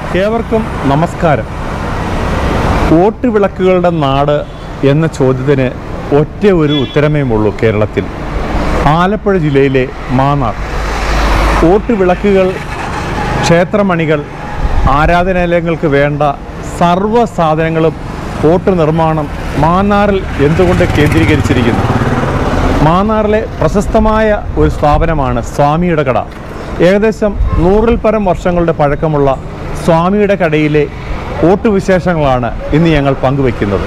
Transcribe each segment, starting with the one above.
ഏവർക്കും നമസ്കാരം വോട്ട് വിളക്കുകളുടെ നാട് എന്ന ചോദ്യത്തിന് ഒറ്റ ഒരു ഉത്തരമേ ഉള്ളൂ കേരളത്തിൽ ആലപ്പുഴ ജില്ലയിലെ മാന്നാർ വോട്ട് വിളക്കുകൾ ക്ഷേത്രമണികൾ ആരാധനാലയങ്ങൾക്ക് വേണ്ട സർവ്വ സാധനങ്ങളും വോട്ട് നിർമ്മാണം മാന്നാറിൽ എന്തുകൊണ്ട് കേന്ദ്രീകരിച്ചിരിക്കുന്നു മാന്നാറിലെ പ്രശസ്തമായ ഒരു സ്ഥാപനമാണ് സ്വാമിയുടെ കട ഏകദേശം നൂറിൽ പരം വർഷങ്ങളുടെ പഴക്കമുള്ള സ്വാമിയുടെ കടയിലെ ഓട്ടുവിശേഷങ്ങളാണ് ഇന്ന് ഞങ്ങൾ പങ്കുവയ്ക്കുന്നത്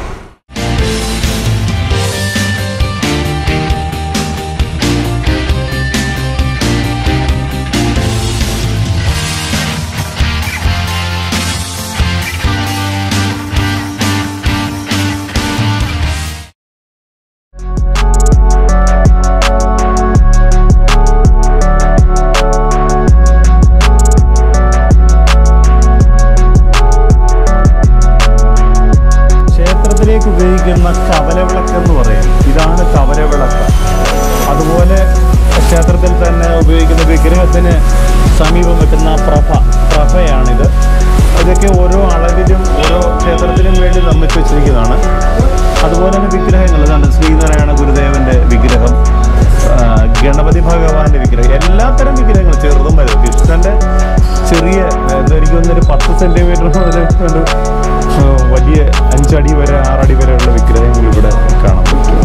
ക്ഷേത്രത്തിലേക്ക് ഉപയോഗിക്കുന്ന കവലവിളക്ക് എന്ന് പറയും ഇതാണ് കവലവിളക്ക് അതുപോലെ ക്ഷേത്രത്തിൽ തന്നെ ഉപയോഗിക്കുന്ന വിഗ്രഹത്തിന് സമീപം വെക്കുന്ന പ്രഭ പ്രഭയാണിത് ഇതൊക്കെ ഓരോ അളവിലും ഓരോ ക്ഷേത്രത്തിനും വേണ്ടി നിർമ്മിച്ചു വെച്ചിരിക്കുന്നതാണ് അതുപോലെ തന്നെ വിഗ്രഹങ്ങൾ ഇതാണ് ശ്രീനാരായണ ഗുരുദേവന്റെ വിഗ്രഹം ആ, ഗണപതി ഭഗവാന്റെ വിഗ്രഹം എല്ലാത്തരം വിഗ്രഹങ്ങളും ചെറുതും വലുതും കൃഷ്ണന്റെ ചെറിയ എന്താ എനിക്ക് തോന്നുന്നു ഒരു പത്ത് സെന്റിമീറ്റർ മുതൽ ഒരു ആ, വലിയ അഞ്ചടി വരെ ആറടി വരെയുള്ള വിഗ്രഹങ്ങൾ ഇവിടെ കാണാൻ പറ്റും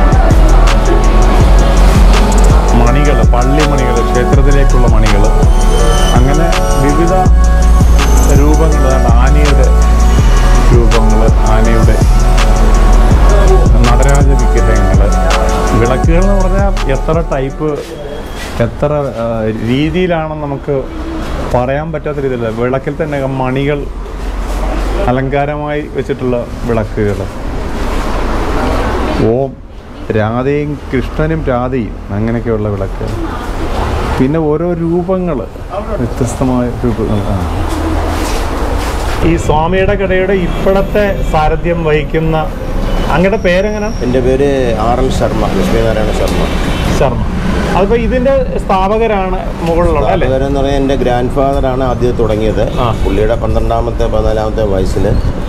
മണികൾ പള്ളി മണികൾ ക്ഷേത്രത്തിലേക്കുള്ള മണികൾ അങ്ങനെ വിവിധ രൂപങ്ങൾ അതാണ്ട് ആനയുടെ രൂപങ്ങൾ ആനയുടെ നടരാജ വിഗ്രഹങ്ങൾ വിളക്കുകൾ എന്ന് പറഞ്ഞാൽ എത്ര ടൈപ്പ് എത്ര ആ, രീതിയിലാണെന്ന് നമുക്ക് പറയാൻ പറ്റാത്ത രീതിയില്ല വിളക്കിൽ തന്നെ മണികൾ അലങ്കാരമായി വെച്ചിട്ടുള്ള വിളക്കുകൾ ഓം രാധയും കൃഷ്ണനും രാധയും അങ്ങനെയൊക്കെയുള്ള വിളക്ക് പിന്നെ ഓരോ രൂപങ്ങൾ വ്യത്യസ്തമായ രൂപങ്ങൾ ആ. ഈ സ്വാമിയുടെ കടയുടെ ഇപ്പോഴത്തെ സാരഥ്യം വഹിക്കുന്ന അങ്ങയുടെ പേരെങ്ങനെയാണ് എൻ്റെ പേര് ആർ എൽ ശർമ്മ ലക്ഷ്മീനാരായണ ശർമ്മ ശർമ്മ അതിപ്പോ ഇതിന്റെ സ്ഥാപകരാണ് മുകളിലുള്ള അല്ലേ എന്ന് പറഞ്ഞാൽ എൻ്റെ ഗ്രാൻഡ് ഫാദറാണ് ആദ്യം തുടങ്ങിയത് ആ. പുള്ളിയുടെ പന്ത്രണ്ടാമത്തെ പതിനാലാമത്തെ വയസ്സിൽ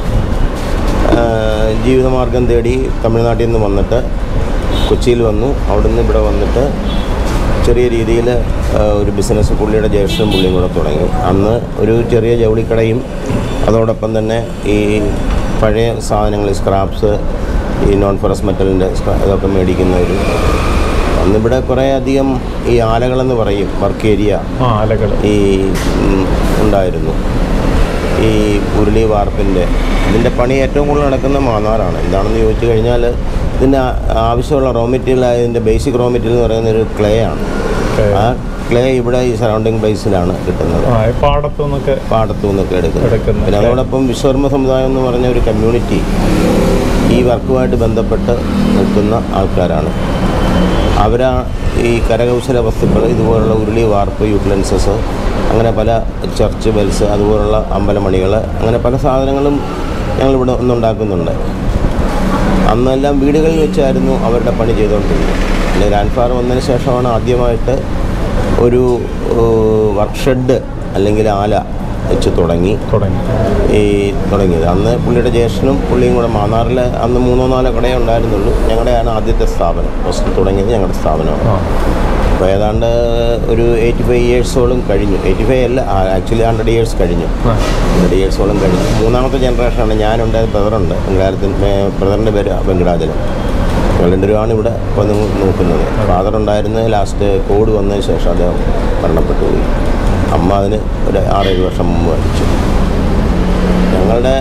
ജീവിതമാർഗം തേടി തമിഴ്നാട്ടിൽ നിന്ന് വന്നിട്ട് കൊച്ചിയിൽ വന്നു അവിടുന്ന് ഇവിടെ വന്നിട്ട് ചെറിയ രീതിയിൽ ഒരു ബിസിനസ് പുള്ളിയുടെ ജ്യേഷ്ഠനും പുള്ളിയും കൂടെ തുടങ്ങി അന്ന് ഒരു ചെറിയ ജൗളിക്കടയും അതോടൊപ്പം തന്നെ ഈ പഴയ സാധനങ്ങൾ സ്ക്രാപ്സ് ഈ നോൺ ഫെറസ് മെറ്റലിൻ്റെ ഇതൊക്കെ മേടിക്കുന്ന ഒരു അന്നിവിടെ കുറേ അധികം ഈ ആലകളെന്ന് പറയും വർക്ക് ഏരിയ ആ അലകള് ഈ ഉം, ഉണ്ടായിരുന്നു ഈ ഉരുളി വാർപ്പിൻ്റെ ഇതിൻ്റെ പണി ഏറ്റവും കൂടുതൽ നടക്കുന്ന മാന്നാറാണ് എന്താണെന്ന് ചോദിച്ചു കഴിഞ്ഞാൽ ഇതിൻ്റെ ആ- ആവശ്യമുള്ള റോ മെറ്റീരിയൽ ഇതിൻ്റെ ബേസിക് റോ മെറ്റീരിയൽ എന്ന് പറയുന്ന ഒരു ക്ലേ ആണ് Clay. ആ ക്ലേ ഇവിടെ ഈ സറൗണ്ടിങ് പ്ലേസിലാണ് കിട്ടുന്നത് ആ ഈ പാടത്തു നിന്നൊക്കെ പാടത്തു നിന്നൊക്കെ എടുക്കുന്നത് എടുക്കുന്നത്. പിന്നെ അതോടൊപ്പം വിശ്വകർമ്മ സമുദായം എന്ന് പറഞ്ഞ ഒരു കമ്മ്യൂണിറ്റി ഈ വർക്കുമായിട്ട് ബന്ധപ്പെട്ട് നിൽക്കുന്ന ആൾക്കാരാണ് അവരാ ഈ കരകൗശല വസ്തുക്കൾ ഇതുപോലുള്ള ഉരുളി വാർപ്പ് യൂട്ടിലൻസസ് അങ്ങനെ പല ചർച്ച് ബെൽസ് അതുപോലുള്ള അമ്പലമണികൾ അങ്ങനെ പല സാധനങ്ങളും ഞങ്ങളിവിടെ ഒന്നുണ്ടാക്കുന്നുണ്ട് അന്നെല്ലാം വീടുകളിൽ വെച്ചായിരുന്നു അവരുടെ പണി ചെയ്തുകൊണ്ടിരുന്നത് പിന്നെ ഗ്രാൻഡ് ഫാദർ വന്നതിന് ശേഷമാണ് ആദ്യമായിട്ട് ഒരു വർക്ക് ഷെഡ് അല്ലെങ്കിൽ ആല വെച്ച് തുടങ്ങി തുടങ്ങി ഈ തുടങ്ങിയത് അന്ന് പുള്ളിയുടെ ജ്യേഷ്ഠനും പുള്ളിയും കൂടെ മാന്നാറിൽ അന്ന് മൂന്നോ നാലോ കടയേ ഉണ്ടായിരുന്നുള്ളൂ ഞങ്ങളുടെയാണ് ആദ്യത്തെ സ്ഥാപനം ഫസ്റ്റ് തുടങ്ങിയത് ഞങ്ങളുടെ സ്ഥാപനമാണ് ആ അപ്പോൾ ഏതാണ്ട് ഒരു എയ്റ്റി ഫൈവ് ഇയേഴ്സോളം കഴിഞ്ഞു എയ്റ്റി ഫൈവ് അല്ല ആക്ച്വലി ഹൺഡ്രഡ് ഇയേഴ്സ് കഴിഞ്ഞു ആ. ഹൺഡ്രഡ് ഇയേഴ്സോളം കഴിഞ്ഞു മൂന്നാമത്തെ ജനറേഷനാണ് ഞാനുണ്ട് ബ്രദറുണ്ട് വെങ്കടാചലത്തിൻ്റെ ബ്രദറിൻ്റെ പേര് വെങ്കടാചലം ഞങ്ങൾ രണ്ടുപേരുമാണ് ഇവിടെ ഇപ്പോൾ നിങ്ങൾ നോക്കുന്നത് ഫാദർ ഉണ്ടായിരുന്നത് ലാസ്റ്റ് കോവിഡ് വന്നതിന് ശേഷം അദ്ദേഹം മരണപ്പെട്ടു പോയി അമ്മ അതിന് ഒരു ആറേഴ് വർഷം മുമ്പ് മരിച്ചു ഞങ്ങളുടെ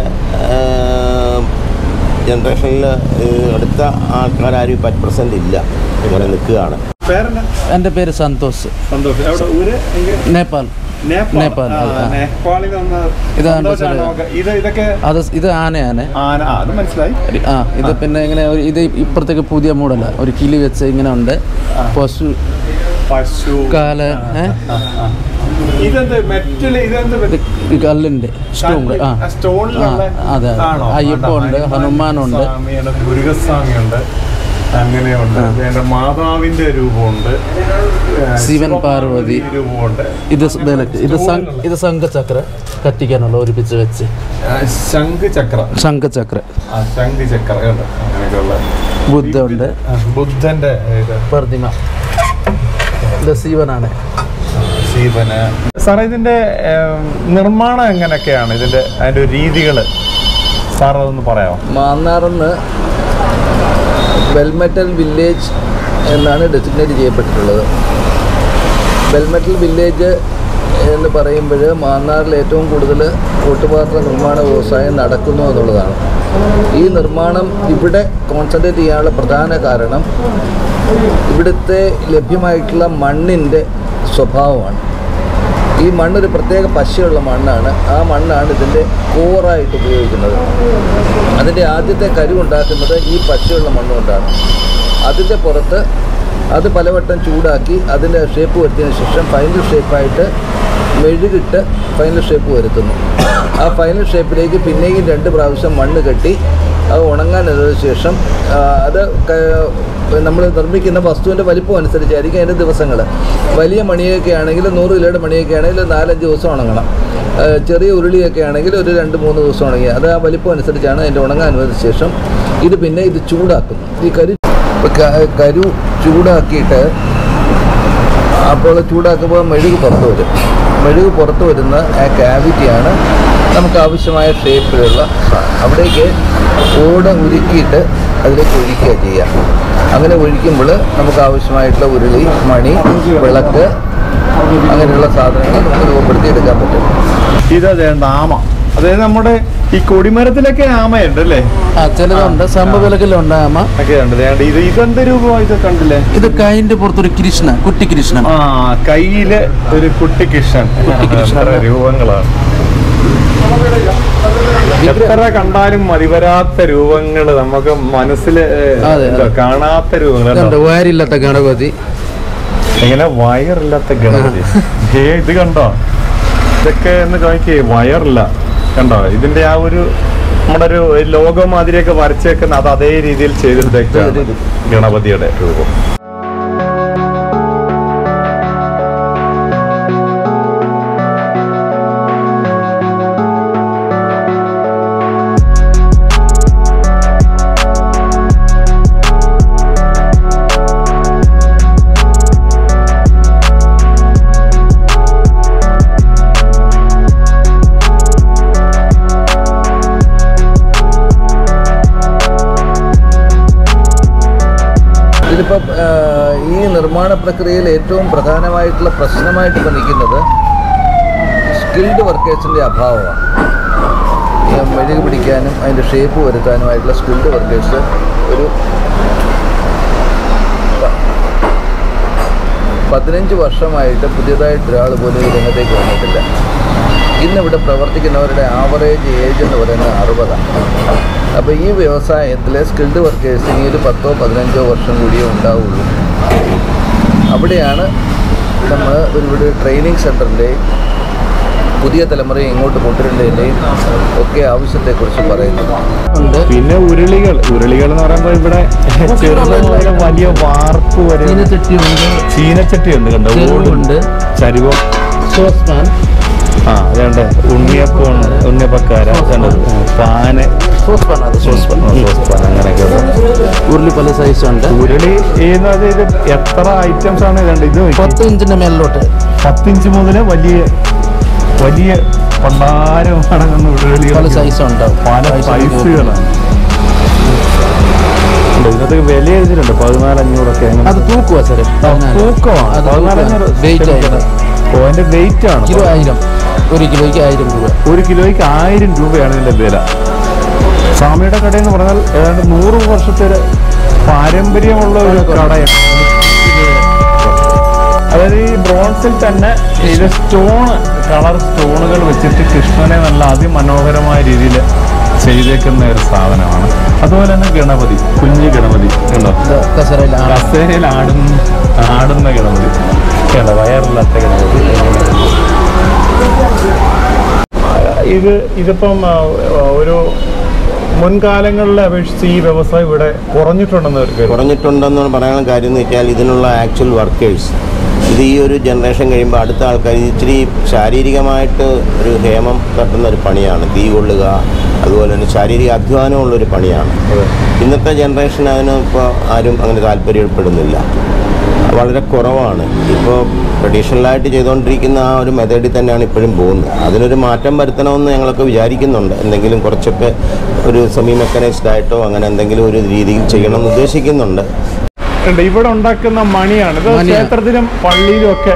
ജനറേഷനിൽ അടുത്ത ആൾക്കാരും ഇപ്പം അറ്റ് പ്രസൻറ്റ് ഇല്ല ഇങ്ങനെ നിൽക്കുകയാണ് പേരെന്നാ എൻ്റെ പേര് സന്തോഷ് സന്തോഷം എവിടെ ഊര് എങ്കിൽ നേപ്പാൾ നേപ്പാൾ നേപ്പാൾ, ആ, ആ. നേപ്പാളിൽ നിന്ന് ഇതാണ് സന്തോഷാണ് നമുക്ക്. ഇത് ഇതൊക്കെ അത് ഇത് ആനയാണ് ആന ആ അത് മനസ്സിലായി ആ ഇത് പിന്നെ ഇങ്ങനെ ഒരു ഇത് ഇപ്പുറത്തേക്ക് പുതിയ മോഡലാണ് ഒരു കിളി വെച്ച് ഇങ്ങനെ ഉണ്ട് പശു പശു കാല് ഏ? ഇതെന്ത് മെറ്റൽ ഇതെന്ത് ഇത് ഈ കല്ലിൻ്റെ സ്റ്റോൺ ആ സ്റ്റോണിലുള്ള ആ, അതെ, അതെ. ആണോ? അയ്യപ്പ ഉണ്ട്, ഹനുമാൻ ഹനുമാനുണ്ട്. സ്വാമിയുണ്ട് മുരുകസ്വാമിയുണ്ട് അങ്ങനെയുണ്ട് വേണ്ട മാതാവിന്റെ രൂപമുണ്ട് ഏ, ശിവൻ പാർവതി. രൂപമുണ്ട് ഇത് സ് ഇതിലേക്ക് ഇത് സം- ഇത് സംഘചക്ര കത്തിക്കാനുള്ള ഒരുമിച്ച് വെച്ച് ആ, ശംഖ് ചക്ര ശംഖചക്ര ആ ശംഖ് ചക്ര ഉണ്ട് അങ്ങനെയൊക്കെയുള്ള ബുദ്ധ ഉണ്ട് ആ, ബുദ്ധന്റെ ഇത് പ്രതിമ ഇത് ശിവനാണ് ശിവന് സാറേ ഇതിന്റെ ഏം, നിർമ്മാണം എങ്ങനെയൊക്കെയാണ് ഇതിന്റെ അതിന്റെ രീതികൾ സാർ അതൊന്ന് പറയാമോ മാന്നാറിന്ന് ബെൽമെറ്റൽ വില്ലേജ് എന്നാണ് ഡെസിഗ്നേറ്റ് ചെയ്യപ്പെട്ടിട്ടുള്ളത് ബെൽമെറ്റൽ വില്ലേജ് എന്ന് പറയുമ്പോൾ മാന്നാറിൽ ഏറ്റവും കൂടുതൽ കൂട്ടുപാത്ര നിർമ്മാണ വ്യവസായം നടക്കുന്നു എന്നുള്ളതാണ് ഈ നിർമ്മാണം ഇവിടെ കോൺസെൻട്രേറ്റ് ചെയ്യാനുള്ള പ്രധാന കാരണം ഇവിടുത്തെ ലഭ്യമായിട്ടുള്ള മണ്ണിൻ്റെ സ്വഭാവമാണ് ഈ മണ്ണൊരു പ്രത്യേക പശയുള്ള മണ്ണാണ് ആ മണ്ണാണ് ഇതിൻ്റെ കോറായിട്ട് ഉപയോഗിക്കുന്നത് അതിൻ്റെ ആദ്യത്തെ കരു ഉണ്ടാക്കുന്നത് ഈ പശയുള്ള മണ്ണ് കൊണ്ടാണ് അതിൻ്റെ പുറത്ത് അത് പലവട്ടം ചൂടാക്കി അതിൻ്റെ ഷേപ്പ് വരുത്തിയതിന് ശേഷം ഫൈനൽ ഷേപ്പായിട്ട് മെഴുകിട്ട് ഫൈനൽ ഷേപ്പ് വരുത്തുന്നു ആ ഫൈനൽ ഷേപ്പിലേക്ക് പിന്നെയും രണ്ട് പ്രാവശ്യം മണ്ണ് കെട്ടി അത് ഉണങ്ങാനതിന് ശേഷം ആ, അത് നമ്മൾ നിർമ്മിക്കുന്ന വസ്തുവിൻ്റെ വലിപ്പം അനുസരിച്ചായിരിക്കും അതിൻ്റെ ദിവസങ്ങൾ വലിയ മണിയൊക്കെ ആണെങ്കിൽ നൂറ് കിലോയുടെ മണിയൊക്കെ ആണെങ്കിൽ നാലഞ്ച് ദിവസം ഉണങ്ങണം ആ, ചെറിയ ഉരുളിയൊക്കെ ആണെങ്കിൽ ഒരു രണ്ട് മൂന്ന് ദിവസം ഉണങ്ങി അത് ആ വലിപ്പം അനുസരിച്ചാണ് അതിൻ്റെ ഉണങ്ങാൻ അനുവദിച്ച ശേഷം ഇത് പിന്നെ ഇത് ചൂടാക്കുന്നു ഈ കരു ക- കരു ചൂടാക്കിയിട്ട് അപ്പോൾ ചൂടാക്കുമ്പോൾ മെഴുക് പുറത്ത് വരും മെഴുക് പുറത്ത് വരുന്ന ആ ക്യാവിറ്റിയാണ് നമുക്ക് ആവശ്യമായ ഷേപ്പിലുള്ള സാധനം അവിടേക്ക് ഓട ഉരുക്കിയിട്ട് അതിലേക്ക് ഒഴിക്കുക ചെയ്യുക അങ്ങനെ ഒഴിക്കുമ്പോൾ നമുക്ക് ആവശ്യമായിട്ടുള്ള ഉരുളി മണി വിളക്ക് അങ്ങനെയുള്ള സാധനങ്ങൾ നമുക്ക് രൂപപ്പെടുത്തി എടുക്കാൻ പറ്റും ഇത് അതേണ്ട ആമ അതായത് നമ്മുടെ ഈ കൊടിമരത്തിലൊക്കെ ആമയുണ്ട് അല്ലേ ആ ചിലതുണ്ട് സംഭവലക്കിലുണ്ട് ആമ ഒക്കെ ഉണ്ട് ദേണ്ട ഇത് ഇതെന്ത് രൂപമാണ് ഇത് കണ്ടില്ലേ ഇത് കൈൻ്റെ പുറത്തൊരു കൃഷ്ണ കുട്ടി കൃഷ്ണൻ ആ കയ്യില് ഒരു കുട്ടി കൃഷ്ണൻ കുട്ടിക്കൃഷ്ണൻ. എത്ര രൂപങ്ങളാണ് എത്ര കണ്ടാലും മതിവരാത്ത രൂപങ്ങൾ നമുക്ക് മനസ്സിൽ അതെ, അതെ. കാണാത്ത രൂപങ്ങൾ ഇതുണ്ട് വയറില്ലാത്ത ഗണപതി ഇങ്ങനെ വയറില്ലാത്ത ഗണപതി ഏ ഇത് കണ്ടോ ഇതൊക്കെ എന്ന് നോക്കിയേ വയറില്ല കണ്ടോ ഇതിന്റെ ആ ഒരു നമ്മുടെ ഒരു ലോഗോ മാതിരിയൊക്കെ വരച്ചേക്കുന്ന അത് അതേ രീതിയിൽ ചെയ്തിട്ടേക്കാണ് ഗണപതിയുടെ രൂപം ഇതിലിപ്പം ആ, ഈ നിർമ്മാണ പ്രക്രിയയിൽ ഏറ്റവും പ്രധാനമായിട്ടുള്ള പ്രശ്നമായിട്ട് ഇപ്പം നിൽക്കുന്നത് സ്കിൽഡ് വർക്കേഴ്സിൻ്റെ അഭാവമാണ് ഈ മെഴുക് പിടിക്കാനും അതിൻ്റെ ഷേപ്പ് വരുത്താനുമായിട്ടുള്ള സ്കിൽഡ് വർക്കേഴ്സ് ഒരു പ- പതിനഞ്ച് വർഷമായിട്ട് പുതിയതായിട്ട് ഒരാൾ പോലും ഈ രംഗത്തേക്ക് വന്നിട്ടില്ല ഇന്നിവിടെ പ്രവർത്തിക്കുന്നവരുടെ ആവറേജ് ഏജ് എന്ന് പറയുന്നത് അറുപതാണ് അപ്പോൾ ഈ വ്യവസായത്തിൽ സ്കിൽഡ് വർക്കേഴ്സിന് ഒരു പത്തോ പതിനഞ്ചോ വർഷം കൂടിയേ ഉണ്ടാവുള്ളൂ അവിടെയാണ് നമ്മൾ ഒരുപാട് ട്രെയിനിങ് സെൻറ്ററിൻ്റെയും പുതിയ തലമുറയെ ഇങ്ങോട്ട് കൊണ്ടുവരേണ്ടതിൻ്റെയും ഒക്കെ ആവശ്യത്തെക്കുറിച്ച് പറയുന്നത് ഉണ്ട് പിന്നെ ഉരുളികൾ ഉരുളികൾ എന്ന് പറയുമ്പോൾ ഇവിടെ ചെറുത് മുതൽ വലിയ വാർപ്പ് വരെ ചീനച്ചട്ടിയുണ്ട് ചീനച്ചട്ടി ഉണ്ട് കണ്ടോ ഓടും ചെറുവുണ്ട് ചരുവം സോസ്പാൻ ആ അതേണ്ട ഉണ്ണിയപ്പം ഉണ്ണിയപ്പക്കാര അതേണ്ട പാന് സോസ്പാൻ അത് സോസ്പാൻ സോസ്പാൻ അങ്ങനെയൊക്കെ ഉരുളി പല സൈസ് ഉണ്ട് ഉരുളി ചെയ്യുന്നത് ഇത് എത്ര ഐറ്റംസ് ആണ് ഇതുണ്ട് ഇത് നോക്കിയേ. പത്ത് ഇഞ്ചിന്റെ മേലിലോട്ട് പത്തിഞ്ച് മുതൽ വലിയ വലിയ പണ്ടാരം അടങ്ങുന്ന ഉരുളികൾ പല സൈസ് ഉണ്ടാവും പല സൈസുകളാണ് ഉണ്ട്. ഇതിനകത്ത് വില എഴുതിയിട്ടുണ്ട് പതിനാല് അഞ്ഞൂറൊക്കെ അങ്ങനെ അത് തൂക്കുവാ സാറേ തൂക്കമാണ് അത് പതിനാല് അഞ്ഞൂറ് വെയിറ്റ് ആയിട്ട് ഓ അതിന്റെ വെയിറ്റ് ആണ് കിലോ ആയിരം ഒരു കിലോയ്ക്ക് ആയിരം രൂപ ഒരു കിലോയ്ക്ക് ആയിരം രൂപയാണ് ഇതിന്റെ വില സ്വാമിയുടെ കട എന്ന് പറഞ്ഞാൽ ഏതാണ്ട് നൂറ് വർഷത്തെ ഒരു പാരമ്പര്യമുള്ള ഒരു കടയാണ് അതായത് ഈ ബ്രോൺസിൽ തന്നെ ഇത് സ്റ്റോൺ കളർ സ്റ്റോണുകൾ വെച്ചിട്ട് കൃഷ്ണനെ നല്ല അതിമനോഹരമായ രീതിയിൽ ചെയ്തേക്കുന്ന ഒരു സാധനമാണ് അതുപോലെ തന്നെ ഗണപതി കുഞ്ഞു ഗണപതി കണ്ടോ കസരയിലാണ് കസേരയിൽ ആടുന്ന ആടുന്ന ഗണപതി കണ്ടോ വയറില്ലാത്ത ഗണപതി ഇത് ഇതിപ്പം ആ, ഒരു മുൻകാലങ്ങളിലെ അപേക്ഷിച്ച് ഈ വ്യവസായം ഇവിടെ കുറഞ്ഞിട്ടുണ്ടെന്ന് കേട്ടു. കുറഞ്ഞിട്ടുണ്ടെന്ന് പറയാനുള്ള കാര്യം എന്ന് വെച്ചാൽ ഇതിനുള്ള ആക്ച്വൽ വർക്കേഴ്സ് ഇത് ഈ ഒരു ജനറേഷൻ കഴിയുമ്പോൾ അടുത്ത ആൾക്കാർ ഇത് ഇച്ചിരി ശാരീരികമായിട്ട് ഒരു ഹേമം തട്ടുന്ന ഒരു പണിയാണ് തീ കൊള്ളുക അതുപോലെ തന്നെ ശാരീരിക അധ്വാനമുള്ളൊരു പണിയാണ് ഇന്നത്തെ ജനറേഷൻ അതിന് ഇപ്പോൾ ആരും അങ്ങനെ താല്പര്യപ്പെടുന്നില്ല വളരെ കുറവാണ് ഇപ്പോൾ ട്രഡീഷണലായിട്ട് ചെയ്തുകൊണ്ടിരിക്കുന്ന ആ ഒരു മെത്തേഡിൽ തന്നെയാണ് ഇപ്പോഴും പോകുന്നത് അതിനൊരു മാറ്റം വരുത്തണമെന്ന് ഞങ്ങളൊക്കെ വിചാരിക്കുന്നുണ്ട് എന്തെങ്കിലും കുറച്ചൊക്കെ ഒരു സെമി മെക്കനൈസ്ഡ് ആയിട്ടോ അങ്ങനെ എന്തെങ്കിലും ഒരു രീതിയിൽ ചെയ്യണമെന്ന് ഉദ്ദേശിക്കുന്നുണ്ട് ഉണ്ട്. ഇവിടെ ഉണ്ടാക്കുന്ന മണിയാണ് ഇത് മണിയാ. ക്ഷേത്രത്തിലും പള്ളിയിലും ഒക്കെ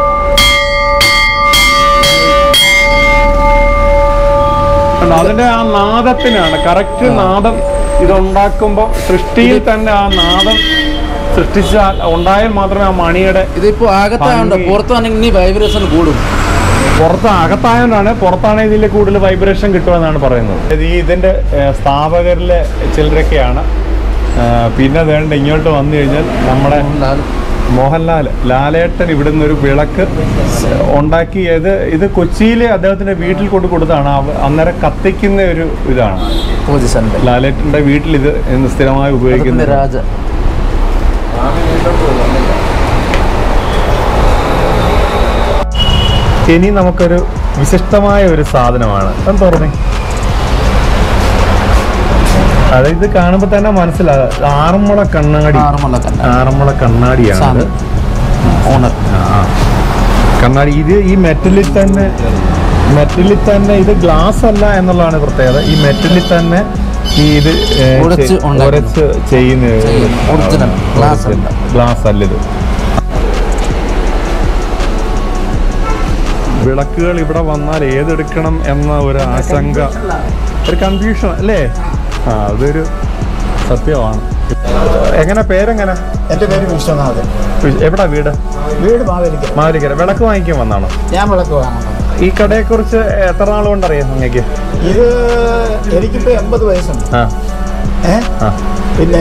ഉണ്ട്. അതിന്റെ ആ നാദത്തിനാണ് കറക്റ്റ് നാദം ഇതുണ്ടാക്കുമ്പോൾ സൃഷ്ടിയിൽ തന്നെ ആ നാദം സൃഷ്ടിച്ചാൽ ഉണ്ടായാൽ മാത്രമേ ആ മണിയുടെ ഇതിപ്പോ അകത്തായോണ്ട് ഭംഗി. പുറത്താണെങ്കിൽ ഇനി വൈബ്രേഷൻ കൂടും പുറത്ത് അകത്തായോണ്ടാണ് പുറത്താണ് ഇതിൽ കൂടുതൽ വൈബ്രേഷൻ കിട്ടുമെന്നാണ് പറയുന്നത് ഇത് ഈ ഇതിന്റെ ഏഹ്, സ്ഥാപകരിലെ ചിലരൊക്കെയാണ് ഏഹ്, പിന്നെ വേണ്ട ഇങ്ങോട്ട് വന്നു കഴിഞ്ഞാൽ നമ്മുടെ മോഹൻലാൽ ലാലേട്ടൻ ഇവിടുന്ന് ഒരു വിളക്ക് സ് ഉണ്ടാക്കി ഇത് ഇത് കൊച്ചിയിൽ അദ്ദേഹത്തിന്റെ വീട്ടിൽ കൊണ്ട് കൊടുത്താണ് അവ- അന്നേരം കത്തിക്കുന്ന ഒരു ഇതാണ് പൊസിഷൻ്റെ ലാലേട്ടന്റെ വീട്ടിൽ ഇത് ഇന്ന് സ്ഥിരമായി ഉപയോഗിക്കുന്ന രാജ ഇനി നമുക്കൊരു വിശിഷ്ടമായ ഒരു സാധനമാണ് എന്താ പറഞ്ഞേ അത് ഇത് കാണുമ്പോൾ തന്നെ മനസ്സിലാകും ആറന്മുള കണ്ണാടി ആറന്മുള കണ്ണാടി. ആറന്മുള കണ്ണാടിയാണ് സ്വാമി. ഓണർ ആ. കണ്ണാടി ഇത് ഈ മെറ്റലിൽ തന്നെ മെറ്റലിൽ തന്നെ ഇത് ഗ്ലാസ് അല്ല എന്നുള്ളതാണ് പ്രത്യേകത ഈ മെറ്റലിൽ തന്നെ ഈ ഇത് ഏ, ഉരച്ച് ചെ- ഉണ്ടാക്കുന്നു. ഉരച്ച് ചെയ്യുന്ന ചെയ്യുന്നു. Original. Glass അല്ല. ഗ്ലാസ് അല്ല ഇത് വിളക്കുകൾ ഇവിടെ വന്നാൽ ഏതെടുക്കണം എന്ന ഒരു ആശങ്ക ഒരു കൺഫ്യൂഷൻ അല്ലേ ആ അതൊരു സത്യമാണ് എങ്ങനെ പേരെങ്ങനെ എൻ്റെ പേര് വിശ്വനാഥൻ എവിടാ വീട് വീട് മാവേലിക്കര മാവേലിക്കര വിളക്ക് വാങ്ങിക്കാൻ വന്നാണോ ഞാൻ വിളക്ക് വാങ്ങുന്നത് ഈ കടയെക്കുറിച്ച് എത്ര നാൾ കൊണ്ടറിയാം അങ്ങേക്ക് ഇത് എനിക്കിപ്പോൾ എൺപത് വയസ്സുണ്ട് ആ ഏ ആ പിന്നെ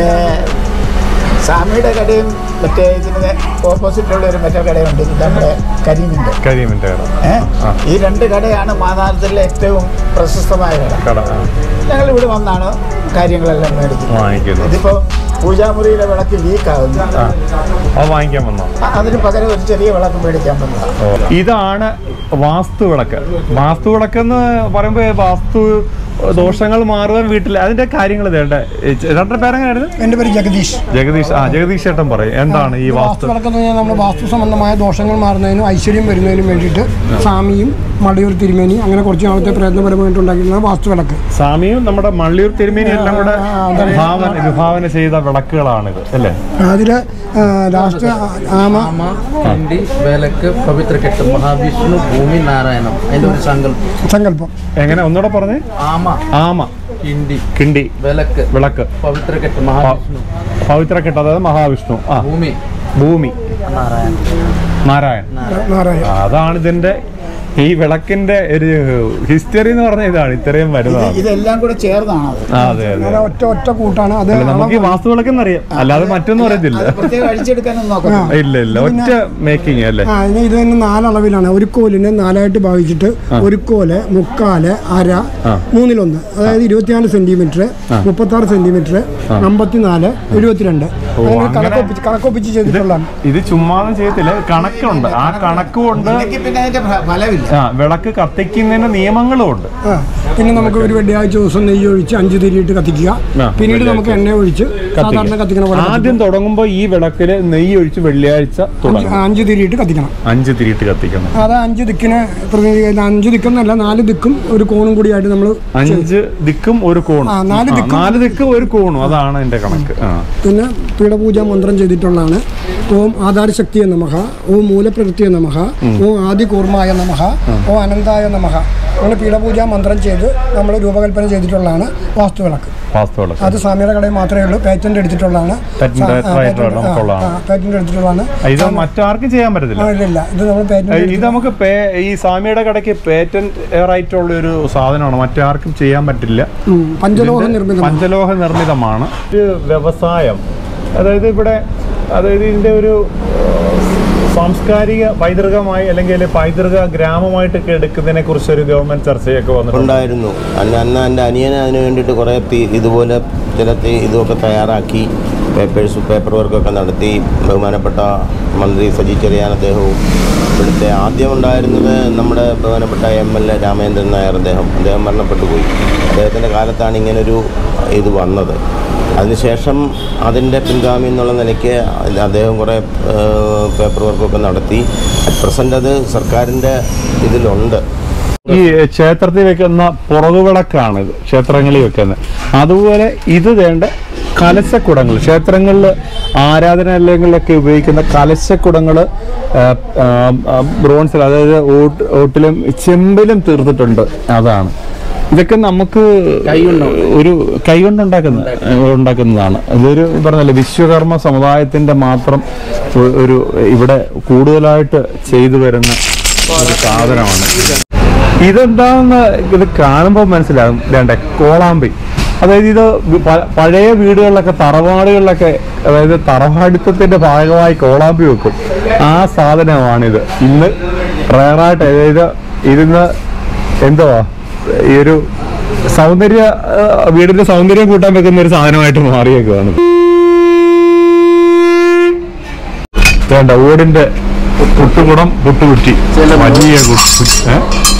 സ്വാമിയുടെ കടയും മറ്റേ ഇതിന് ഓപ്പോസിറ്റുള്ള ഒരു മറ്റേ കടയുണ്ട് ഇത് നമ്മുടെ കരീമിൻ്റെ കരിമിൻ്റെ കട ഏ ആ. ഈ രണ്ട് കടയാണ് മാനാരത്തിലെ ഏറ്റവും പ്രശസ്തമായ കട കട ആ. ഞങ്ങൾ ഇവിടെ വന്നാണ് കാര്യങ്ങളെല്ലാം മേടിക്കുന്നത് വാങ്ങിക്കുന്നു ഇതിപ്പോൾ പൂജാമുറിയിലെ വിളക്ക് ലീക്കാകുന്നു ആ അത് വാങ്ങിക്കാൻ വന്നോ അ- അതിന് പകരം ഒരു ചെറിയ വിളക്ക് മേടിക്കാൻ വന്നതാണ് ഇതാണ് വാസ്തു വിളക്ക് വാസ്തു വിളക്ക് എന്ന് പറയുമ്പോൾ വാസ്തു ദോഷങ്ങൾ മാറുവാൻ വീട്ടിൽ അതിന്റെ കാര്യങ്ങൾ വേണ്ട ചേട്ടൻ്റെ പേരെങ്ങനെയായിരുന്നു എൻ്റെ പേര് ജഗദീഷ് ജഗദീഷ് ആ ജഗദീഷ് ചേട്ടൻ പറയും എന്താണ് ഈ ഈ വാസ്തു വാസ്തു വിളക്കെന്ന് പറഞ്ഞാൽ നമ്മുടെ വാസ്തു സംബന്ധമായ ദോഷങ്ങൾ മാറുന്നതിനും ഐശ്വര്യം വരുന്നതിനും വേണ്ടിയിട്ട് സ്വാമിയും മടയൂർ തിരുമേനി അങ്ങനെ കുറച്ച് നാളത്തെ പ്രയത്നപരമായിട്ട് ഉണ്ടാക്കിയിരുന്ന വാസ്തു വിളക്ക് സ്വാമിയും നമ്മുടെ മള്ളിയൂർ തിരുമേനി എല്ലാം കൂടെ ആ, ആ, അതെ. വിഭാവന വിഭാവന ചെയ്ത വിളക്കുകളാണിത് അല്ലേ അതിൽ ലാസ്റ്റ് ആമ ആമ കിണ്ടി വിലക്ക് പവിത്രക്കെട്ട് മഹാവിഷ്ണു ഭൂമി നാരായണം അതിന്റെ ഒരു സങ്കല്പം സങ്കല്പം എങ്ങനെ ഒന്നുകൂടെ പറഞ്ഞേ ആമ ആമ കിണ്ടി കിണ്ടി വിലക്ക് വിളക്ക് പവിത്രക്കെട്ട് മഹാവിഷ്ണു പവിത്രക്കെട്ട് അതായത് മഹാവിഷ്ണു ആ ഭൂമി ഭൂമി നാരായണൻ നാരായൺ നാരായണ ആ, അതാണ് ഇതിന്റെ ഈ വിളക്കിന്റെ ഒരു ഹിസ്റ്ററി എന്ന് പറഞ്ഞ ഇതാണ് ഇത്രയും ഇത് വലുതാണ് ഇതെല്ലാം കൂടെ ചേർന്നാണ് അത് ആ, അതെ അതെ അങ്ങനെ ഒറ്റ ഒറ്റ കൂട്ടാണ് അത് അല്ല, നമുക്ക് ഈ വാസ്തു വിളക്കെന്ന് അറിയാം അല്ലാതെ മറ്റൊന്നും അറിയത്തില്ല അത് പ്രത്യേകം അഴിച്ചെടുക്കാനൊന്നും നോക്കത്തില്ല ഇല്ല ഇല്ല ഒറ്റ മേക്കിംഗ് അല്ലേ ആ ഇനി ഇത് തന്നെ നാലളവിലാണ് ഒരു കോലിനെ നാലായിട്ട് ഭാഗിച്ചിട്ട് ഒരു കോല് മുക്കാല് അര ആ. മൂന്നിലൊന്ന് അതായത് ഇരുപത്തിനാല് സെന്റിമീറ്റർ മുപ്പത്തി ആറ് സെന്റിമീറ്റർ അമ്പത്തിനാല് എഴുപത്തിരണ്ട് അങ്ങനെ അങ്ങനെ- കണക്കൊപ്പിച്ച് കണക്കൊപ്പിച്ച് ഇത് ചെയ്തിട്ടുള്ളതാണ് ഇത് ചുമ്മാതെ ചെയ്യത്തില്ല കണക്കുണ്ട് ആ കണക്ക് കൊണ്ട് ഇല്ലെങ്കിൽ പിന്നെ അതിന്റെ ഫ- ഫലമില്ല ആ വിളക്ക് കത്തിക്കുന്നതിന് നിയമങ്ങളും ഉണ്ട് ആ. പിന്നെ നമുക്ക് ഒരു വെള്ളിയാഴ്ച ദിവസം നെയ്യ് ഒഴിച്ച് അഞ്ച് തിരിയിട്ട് കത്തിക്കുക ആ, പിന്നീട് നമുക്ക് എണ്ണ ഒഴിച്ച് സാധാരണ കത്തിക്കാം. കത്തിക്കണ പോലെ ആദ്യം തുടങ്ങുമ്പോൾ ഈ വിളക്കില് നെയ്യ് ഒഴിച്ച് വെള്ളിയാഴ്ച അഞ്ച് തുടങ്ങും അഞ്ച് തിരിയിട്ട് കത്തിക്കണം അഞ്ച് തിരിയിട്ട് കത്തിക്കണം അത് അഞ്ച് ദിക്കിനെ പ്രതിനിധീകരിക്കുന്ന അഞ്ച് ദിക്കെന്നല്ല നാല് ദിക്കും ഒരു കോണും കൂടിയായിട്ട് നമ്മൾ അഞ്ച് ദിക്കും ഒരു കോണും ആ, നാല് ആ, ദിക്കും. നാല് ദിക്കും ഒരു കോണും അതാണ് എന്റെ കണക്ക് ആ പിന്നെ പീഠപൂജ മന്ത്രം ചെയ്തിട്ടുള്ളതാണ് ഓം ആധാരശക്തിയ നമഃ ഓം മൂലപ്രകൃതിയ നമഃ ഓം ആദികൂർമായ നമഃ ഓം അനന്തായ നമഃ അങ്ങനെ പീഠപൂജ മന്ത്രം ചെയ്ത് നമ്മൾ രൂപകൽപ്പന ചെയ്തിട്ടുള്ളതാണ് വാസ്തുവിളക്ക് വാസ്തു വിളക്ക് അത് സ്വാമിയുടെ കടയിൽ മാത്രമേ ഉള്ളൂ പേറ്റന്റ് എടുത്തിട്ടുള്ളതാണ് Patent സാ- ആ, right patent- right നമുക്കുള്ളതാണ്. ആ, patent എടുത്തിട്ടുള്ളതാണ് ഇത് മറ്റാർക്കും ചെയ്യാൻ പറ്റത്തില്ല ആ, ഇല്ല ഇല്ല ഇത് നമ്മൾ ഏ, പേറ്റന്റ് ഇത് നമുക്ക് പേ- ഈ സ്വാമിയുടെ കടയ്ക്ക് പേറ്റന്റ് റൈറ്റ് ഉള്ള ഒരു സാധനമാണ് മറ്റാർക്കും ചെയ്യാൻ പറ്റില്ല പഞ്ചലോഹ ഇതിന്റെ നിർമ്മിതം പഞ്ചലോഹ നിർമ്മിതമാണ് ഒരു വ്യവസായം അതായത് ഇവിടെ അതായത് ഇതിന്റെ ഒരു സാംസ്കാരിക പൈതൃകമായി അല്ലെങ്കിൽ പൈതൃക ഗ്രാമമായിട്ടൊക്കെ എടുക്കുന്നതിനെ കുറിച്ച് ഒരു ഗവൺമെന്റ് ചർച്ചയൊക്കെ വന്നിട്ടുണ്ട് ഉണ്ടായിരുന്നു അന്ന് അന്ന് എൻ്റെ അനിയന് അതിന് വേണ്ടിയിട്ട് കുറേ തീ- ഇതുപോലെ ചില തീ- ഇതൊക്കെ തയ്യാറാക്കി പേപ്പേഴ്സ് പേപ്പർ വർക്കൊക്കെ നടത്തി ബഹുമാനപ്പെട്ട മന്ത്രി സജി ചെറിയാൻ അദ്ദേഹവും ഇവിടുത്തെ ആദ്യം ഉണ്ടായിരുന്നത് നമ്മുടെ ബഹുമാനപ്പെട്ട M L A Ramendran Nair അദ്ദേഹം അദ്ദേഹം മരണപ്പെട്ടു പോയി അദ്ദേഹത്തിൻ്റെ കാലത്താണ് ഇങ്ങനൊരു ഇത് വന്നത് അതിനുശേഷം അതിൻ്റെ പിൻഗാമി എന്നുള്ള നിലയ്ക്ക് അദ്ദേഹം കുറേ പേപ്പർ വർക്കൊക്കെ നടത്തി അറ്റ് പ്രസൻ്റ് അത് സർക്കാരിൻ്റെ ഇതിലുണ്ട് ഈ ക്ഷേത്രത്തിൽ വെക്കുന്ന പുറകുവിളക്കാണ് ഇത് ക്ഷേത്രങ്ങളിൽ വെക്കുന്നത് അതുപോലെ ഇത് വേണ്ട കലശക്കുടങ്ങൾ ക്ഷേത്രങ്ങളിൽ ആരാധനാലയങ്ങളിലൊക്കെ ഉപയോഗിക്കുന്ന കലശക്കുടങ്ങൾ ബ്രോൺസിൽ അതായത് ഓട്ട് ഓട്ടിലും ചെമ്പിലും തീർത്തിട്ടുണ്ട് അതാണ് ഇതൊക്കെ നമുക്ക് ഒരു കൈകൊണ്ട് ഉണ്ടാക്കുന്ന ഉണ്ടാക്കുന്നതാണ് ഇതൊരു പറഞ്ഞല്ലേ വിശ്വകർമ്മ സമുദായത്തിന്റെ മാത്രം ഒ- ഒരു ഇവിടെ കൂടുതലായിട്ട് ചെയ്തു വരുന്ന ഒരു സാധനമാണ് ഇതെന്താണെന്ന് ഇത് കാണുമ്പോൾ മനസ്സിലാകും വേണ്ട കോളാമ്പി അതായത് ഇത് വി- പ- പഴയ വീടുകളിലൊക്കെ തറവാടുകളിലൊക്കെ അതായത് തറവാടിത്തത്തിന്റെ ഭാഗമായി കോളാമ്പി വെക്കും ആ സാധനമാണിത് ഇന്ന് റയറായിട്ട് അതായത് ഇതിന്ന് എന്തുവാ ഈ ഒരു സൗന്ദര്യ ആ, വീടിന്റെ സൗന്ദര്യം കൂട്ടാൻ വെക്കുന്ന ഒരു സാധനമായിട്ട് മാറിയേക്കുവാണ് വേണ്ട ഓടിന്റെ പുട്ടുകുടം പുട്ടുകുറ്റി വലിയ കുറ്റി ഏ?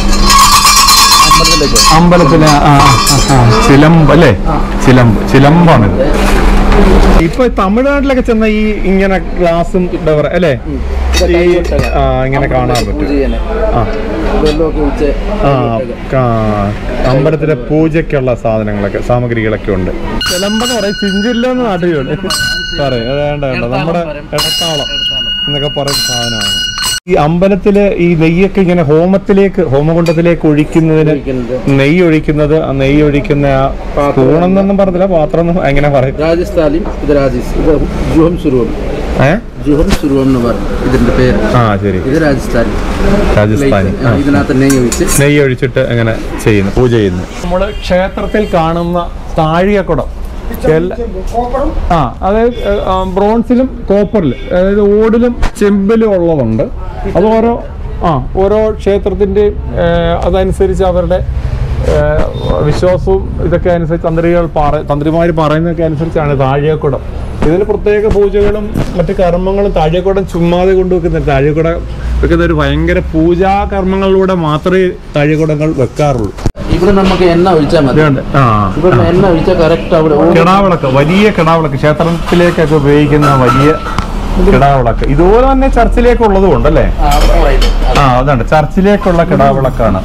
അമ്പലത്തിലെ ആ, ആ, ആ, ചിലമ്പ് അല്ലേ ചിലമ്പ് ചിലമ്പാണിത് ഇപ്പൊ തമിഴ്നാട്ടിലൊക്കെ ചെന്ന ഈ ഇങ്ങനെ ഗ്ലാസും ഡവർ അല്ലേ ഈ ആ ഇങ്ങനെ കാണാൻ പറ്റും ആ വെള്ളമൊക്കെ ഒഴിച്ച് ആ കാ- അമ്പലത്തിലെ പൂജയ്ക്കുള്ള സാധനങ്ങളൊക്കെ സാമഗ്രികളൊക്കെ ഉണ്ട് ചിലമ്പെന്ന് പറയും ചിഞ്ചില്ലെന്ന് നാട്ടിലുണ്ട് പറയും അത് വേണ്ട വേണ്ട നമ്മുടെ ഇടത്താളം എന്നൊക്കെ പറയുന്ന സാധനമാണ് ഈ അമ്പലത്തില് ഈ നെയ്യൊക്കെ ഇങ്ങനെ ഹോമത്തിലേക്ക് ഹോമകുണ്ടത്തിലേക്ക് ഒഴിക്കുന്നതിന് നെയ്യ് ഒഴിക്കുന്നത് ആ നെയ്യ് ഒഴിക്കുന്ന ആ സ്പൂണെന്നൊന്നും പറഞ്ഞില്ല പാത്രം ഒന്നും എങ്ങനെ പറയും രാജസ്ഥാനിയും ഇത് രാജസ് ഇത് ജുഹം സുരുവം ഏ ജുഹം സുരുവം എന്ന് പറയും ഇതിന്റെ പേര് ആ ശരി ഇത് രാജസ്ഥാനി രാജസ്ഥാനി ആ, ഇതിനകത്ത് നെയ്യ് ഒഴിച്ച് നെയ്യ് ഒഴിച്ചിട്ട് അങ്ങനെ ചെയ്യുന്നു പൂജ ചെയ്യുന്നു നമ്മൾ ക്ഷേത്രത്തിൽ കാണുന്ന താഴികക്കുടം ചെല്ല ആ അതായത് ആ, ബ്രോൺസിലും കോപ്പറിലും അതായത് ഓടിലും ചെമ്പിലും ഉള്ളതുണ്ട് അത് ഓരോ ആ ഓരോ ക്ഷേത്രത്തിൻ്റെയും അതനുസരിച്ച് അവരുടെ ഏ, വിശ്വാസവും ഇതൊക്കെ അനുസരിച്ച് തന്ത്രികൾ പറ തന്ത്രിമാർ പറയുന്നതൊക്കെ അനുസരിച്ചാണ് താഴികക്കുടം ഇതിന് പ്രത്യേക പൂജകളും മറ്റു കർമ്മങ്ങളും താഴികക്കുടം ചുമ്മാതെ കൊണ്ടുവെക്കുന്നില്ല താഴികക്കുടം വെക്കുന്ന ഒരു ഭയങ്കര പൂജാ കർമ്മങ്ങളിലൂടെ മാത്രമേ താഴികക്കുടങ്ങൾ വെക്കാറുള്ളൂ ഇവിടെ നമുക്ക് എണ്ണ ഒഴിച്ചാൽ മതി ഇതുണ്ട് ആ ഇവിടെ എണ്ണ ഒഴിച്ചാൽ കറക്റ്റ് അവിടെ ഓടി കിടാവിളക്ക് വലിയ കിടാവിളക്ക് ക്ഷേത്രത്തിലേക്കൊക്കെ ഉപയോഗിക്കുന്ന വലിയ കിടാവിളക്ക് ഇതുപോലെ തന്നെ ചർച്ചിലേക്കുള്ളതും ഉണ്ടല്ലേ ആ, അവിടെ പോയത്. ആ അതാണ് ചർച്ചിലേക്കുള്ള കിടാവിളക്കാണ്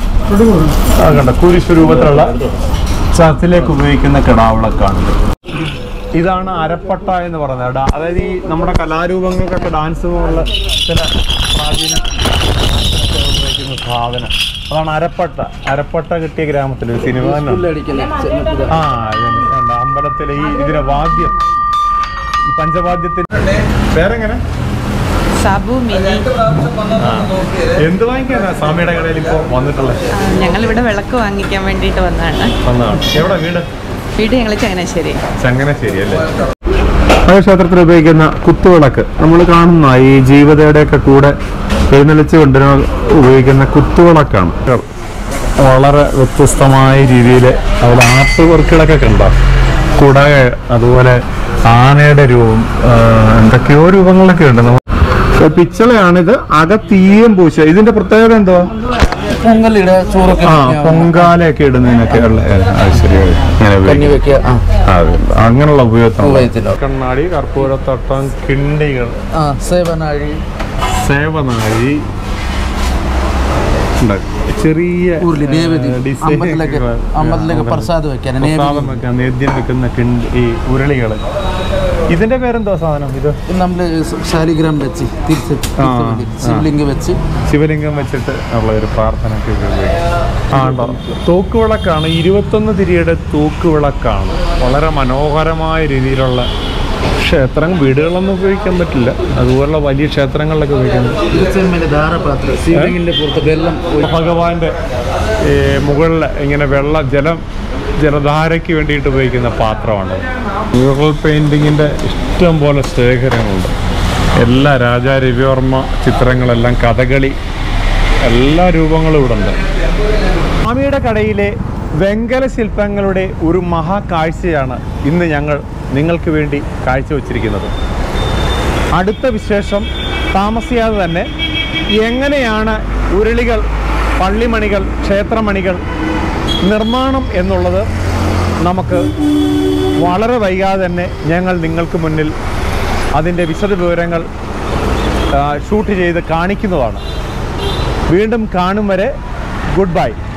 ആ കണ്ട കുരിശ് രൂപത്തിലുള്ള ചർച്ചിലേക്ക് ഉപയോഗിക്കുന്ന കിടാവിളക്കാണ് ഇതാണ് അരപ്പട്ട എന്ന് പറയുന്നത് ഡാ- അതായത് ഈ നമ്മുടെ കലാരൂപങ്ങൾക്കൊക്കെ ഡാൻസ് പോലുള്ള ചില പ്രാചീന ഉപയോഗിക്കുന്ന സാധനം അതാണ് അരപ്പട്ട അരപ്പട്ട കിട്ടിയ ഗ്രാമത്തിൽ ഒരു സിനിമ തന്നെ ഉണ്ട്. പുല്ലടിക്കല്, ചെന്നപ്പുഴ. ആ ഇതുണ്ട്, ഇതുണ്ട്. അമ്പലത്തിലെ ഈ ഇതിന്റെ വാദ്യം ഈ പഞ്ചവാദ്യത്തിന്റെ പേരെങ്ങനെ സബു മിനി ആ. എന്ത് വാങ്ങിക്കാനാ സ്വാമിയുടെ കടയിൽ ഇപ്പോ വന്നിട്ടുള്ളത് ഞങ്ങൾ ഇവിടെ വിളക്ക് വാങ്ങിക്കാൻ വേണ്ടിയിട്ട് വന്നതാണ് വന്നതാണ് എവിടെ വീട് വീട് ഞങ്ങൾ ചങ്ങനാശ്ശേരി ചങ്ങനാശ്ശേരി അല്ലേ ക്ഷേത്രത്തിൽ ഉപയോഗിക്കുന്ന കുത്തുവിളക്ക് നമ്മൾ കാണുന്ന ഈ ജീവിതയുടെ ഒക്കെ കൂടെ എഴുന്നള്ളിച്ച് കൊണ്ടുവരുന്ന ഉപയോഗിക്കുന്ന കുത്തുവിളക്കാണ് വളരെ വ്യത്യസ്തമായ രീതിയിൽ അവിടെ ആർട്ട് വർക്കുകളൊക്കെ കണ്ടോ കുടക അതുപോലെ ആനയുടെ രൂപം ആ, എന്തൊക്കെയോ രൂപങ്ങളൊക്കെ ഉണ്ട് നമ്മ- പിച്ചളയാണിത് അകത്തീയം പൂശ ഇതിന്റെ പ്രത്യേകത എന്തുവാ പൊങ്കലിടെ ചോറൊക്കെ ആ വെക്കുക. പൊങ്കാലയൊക്കെ ഇടുന്നതിനൊക്കെ ഉള്ള അത് ശരി ഇങ്ങനെ കഞ്ഞി ഉപയോഗിക്കും. വെക്കുക ആ അതെ അങ്ങനെയുള്ള ഉപയോഗത്തിനുള്ള ഉപയോഗത്തിലോ. കണ്ണാടി കർപ്പൂരത്തട്ടം കിണ്ടികൾ ആ സേവനാഴി സേവനാഴി ഉണ്ട്. ചെറിയ ഉരുളി നൈവേദ്യം ഏ, ഡിസൈൻ അമ്പലത്തിലേക്ക് ഒക്കെ, അമ്പലത്തിലേക്ക് ആ, പ്രസാദം വെക്കാൻ പ്രസാദം നൈവേദ്യം വെക്കാൻ നേദ്യം വെക്കുന്ന കിണ്ടി ഈ ഉരുളികൾ ഇതിന്റെ പേരെന്തോ സാധനം ഇത് ഇത് നമ്മള് ശാലിഗ്രാം വെച്ച് തിരിച്ച് ആ, ശിവലിംഗം വെച്ച് ശിവലിംഗം വെച്ചിട്ട് ഉള്ള ഒരു പ്രാർത്ഥനയ്ക്ക് ഉപയോഗിക്കും ആ ഉണ്ടോ തൂക്കുവിളക്കാണ് ഇരുപത്തൊന്ന് തിരിയുടെ തൂക്കുവിളക്കാണ് വളരെ മനോഹരമായ രീതിയിലുള്ള ക്ഷേത്രം വീടുകളൊന്നും ഉപയോഗിക്കാൻ പറ്റില്ല അതുപോലുള്ള വലിയ ക്ഷേത്രങ്ങളിലൊക്കെ ഉപയോഗിക്കാൻ പറ്റും തിരുച്ചെമ്മയിലെ ധാരപാത്രം ശിവലിംഗിന്റെ പുറത്ത് വെള്ളം ഒഴി- ഭഗവാന്റെ ഈ മുകളിൽ ഇങ്ങനെ വെള്ള ജലം ജലധാരയ്ക്ക് വേണ്ടിയിട്ട് ഉപയോഗിക്കുന്ന പാത്രമാണ് മ്യൂറൽ പെയിന്റിങ്ങിന്റെ ഇഷ്ടം പോലെ ശേഖരങ്ങളുണ്ട് എല്ലാ രാജാ രവിവർമ്മ ചിത്രങ്ങളെല്ലാം കഥകളി എല്ലാ രൂപങ്ങളും ഇവിടെ ഉണ്ട് സ്വാമിയുടെ കടയിലെ വെങ്കല ശില്പങ്ങളുടെ ഒരു മഹാകാഴ്ചയാണ് ഇന്ന് ഞങ്ങൾ നിങ്ങൾക്ക് വേണ്ടി കാഴ്ചവെച്ചിരിക്കുന്നത് അടുത്ത വിശേഷം താമസിയാതെ തന്നെ എങ്ങനെയാണ് ഉരുളികൾ പള്ളിമണികൾ ക്ഷേത്രമണികൾ നിർമ്മാണം എന്നുള്ളത് നമുക്ക് വളരെ വൈകാതെ തന്നെ ഞങ്ങൾ നിങ്ങൾക്ക് മുന്നിൽ അതിൻ്റെ വിശദ വിവരങ്ങൾ ആ, ഷൂട്ട് ചെയ്ത് കാണിക്കുന്നതാണ് വീണ്ടും കാണും വരെ ഗുഡ് ബൈ